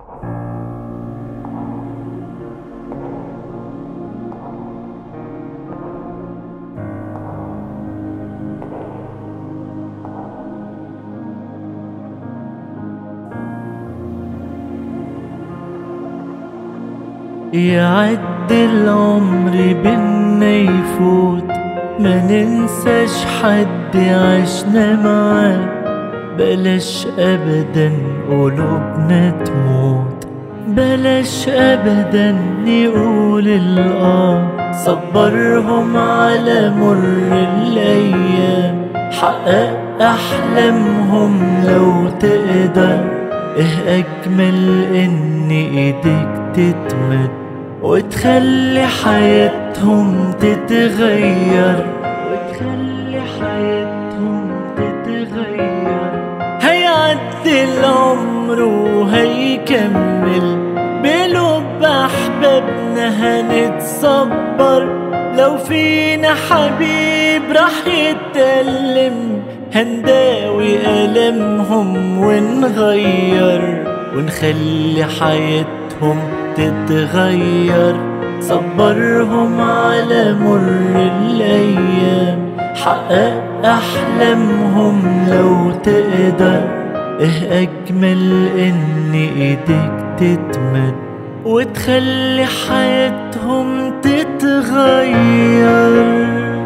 يعد العمر بينا يفوت ما ننساش حد عشنا معاه بلاش ابدا قلوبنا تموت بلاش ابدا نقول الاه صبرهم على مر الايام حقق احلامهم لو تقدر ايه اجمل ان ايديك تتمد وتخلي حياتهم تتغير وتخلي حياتهم تتغير هيعدي العمر وهيكمل بلب احبابنا هنتصبر لو فينا حبيب راح يتألم هنداوي ألمهم ونغير ونخلي حياتهم تتغير صبرهم على مر الأيام حقق أحلامهم لو تقدر إيه أجمل إن إيديك تتمد وتخلي حياتهم تتغير